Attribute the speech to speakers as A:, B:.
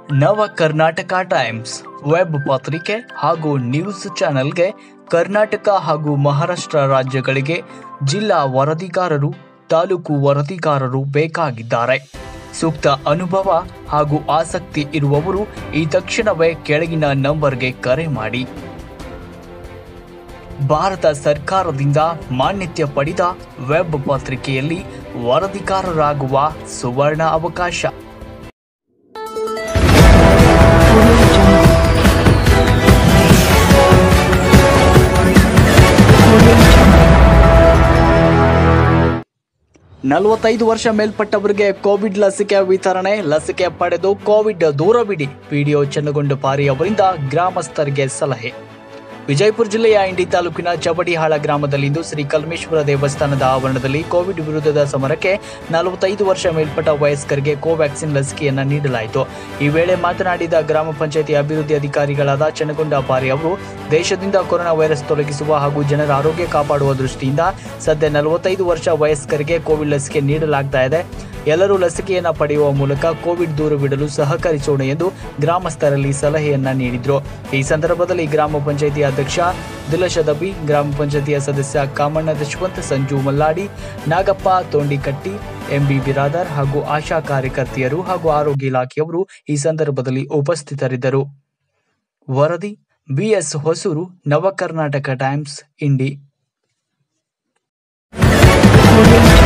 A: ನವ Karnataka times web ಪತ್ರಿಕೆ ಹಾಗೂ ನ್ಯೂಸ್ ಚಾನೆಲ್ಗೆ ಕರ್ನಾಟಕ ಹಾಗೂ ಮಹಾರಾಷ್ಟ್ರ ರಾಜ್ಯಗಳಿಗೆ ಜಿಲ್ಲಾ ವರದಿಗಾರರು ತಾಲೂಕು ವರದಿಗಾರರು ಬೇಕಾಗಿದ್ದಾರೆ ಸೂಕ್ತ ಅನುಭವ ಹಾಗೂ ಆಸಕ್ತಿ ಇರುವವರು ಈ ತಕ್ಷಣವೇ ಕೆಳಗಿನ ನಂಬರ್ಗೆ ಕರೆ ಮಾಡಿ ಭಾರತ ಸರ್ಕಾರದಿಂದ ಮಾನ್ಯತೆ ಪಡೆದ ವೆಬ್ ಪತ್ರಿಕೆಯಲ್ಲಿ ವರದಿಗಾರರಾಗುವ ಸುವರ್ಣ ಅವಕಾಶ ನಲವತ್ತೈದು ವರ್ಷ ಮೇಲ್ಪಟ್ಟವರಿಗೆ ಕೋವಿಡ್ ಲಸಿಕೆ ವಿತರಣೆ ಲಸಿಕೆ ಪಡೆದು ಕೋವಿಡ್ ದೂರವಿಡಿ ವಿಡಿಯೋ ಚನ್ನಗೊಂಡಪಾರಿ ಅವರಿಂದ ಗ್ರಾಮಸ್ಥರಿಗೆ ಸಲಹೆ ವಿಜಯಪುರ ಜಿಲ್ಲೆಯ ಇಂಡಿ ತಾಲೂಕಿನ ಚಬಡಿಹಾಳ ಗ್ರಾಮದಲ್ಲಿಂದು ಶ್ರೀ ಕಲ್ಮೇಶ್ವರ ದೇವಸ್ಥಾನದ ಆವರಣದಲ್ಲಿ ಕೋವಿಡ್ ವಿರುದ್ಧದ ಸಮರಕ್ಕೆ ನಲವತ್ತೈದು ವರ್ಷ ಮೇಲ್ಪಟ್ಟ ವಯಸ್ಕರಿಗೆ ಕೋವ್ಯಾಕ್ಸಿನ್ ಲಸಿಕೆಯನ್ನ ನೀಡಲಾಯಿತು ಈ ವೇಳೆ ಮಾತನಾಡಿದ ಗ್ರಾಮ ಪಂಚಾಯತಿ ಅಭಿವೃದ್ಧಿ ಅಧಿಕಾರಿಗಳಾದ ಚನ್ನಗೊಂಡ ಪಾರಿ ಅವರು ದೇಶದಿಂದ ಕೊರೋನಾ ವೈರಸ್ ತೊಲಗಿಸುವ ಹಾಗೂ ಜನರ ಆರೋಗ್ಯ ಕಾಪಾಡುವ ದೃಷ್ಟಿಯಿಂದ ಸದ್ಯ ನಲವತ್ತೈದು ವರ್ಷ ವಯಸ್ಕರಿಗೆ ಕೋವಿಡ್ ಲಸಿಕೆ ನೀಡಲಾಗ್ತಾ ಇದೆ ಎಲ್ಲರೂ ಲಸಿಕೆಯನ್ನ ಪಡೆಯುವ ಮೂಲಕ ಕೋವಿಡ್ ದೂರವಿಡಲು ಸಹಕರಿಸೋಣ ಎಂದು ಗ್ರಾಮಸ್ಥರಲ್ಲಿ ಸಲಹೆಯನ್ನ ನೀಡಿದ್ರು ಈ ಸಂದರ್ಭದಲ್ಲಿ ಗ್ರಾಮ ಪಂಚಾಯಿತಿ ಅಧ್ಯಕ್ಷ ದಿಲಶದಬಿ ಗ್ರಾಮ ಪಂಚಾಯಿತಿಯ ಸದಸ್ಯ ಕಾಮಣ್ಣ ದಶವಂತ್ ಸಂಜು ಮಲ್ಲಾಡಿ ನಾಗಪ್ಪ ತೋಂಡಿಕಟ್ಟಿ ಎಂಬಿ ಬಿರಾದರ್ ಹಾಗೂ ಆಶಾ ಕಾರ್ಯಕರ್ತೆಯರು ಹಾಗೂ ಆರೋಗ್ಯ ಇಲಾಖೆಯವರು ಈ ಸಂದರ್ಭದಲ್ಲಿ ಉಪಸ್ಥಿತರಿದ್ದರು ವರದಿ ಬಿಎಸ್ ಹೊಸೂರು ನವಕರ್ನಾಟಕ ಟೈಮ್ಸ್ ಇಂಡಿ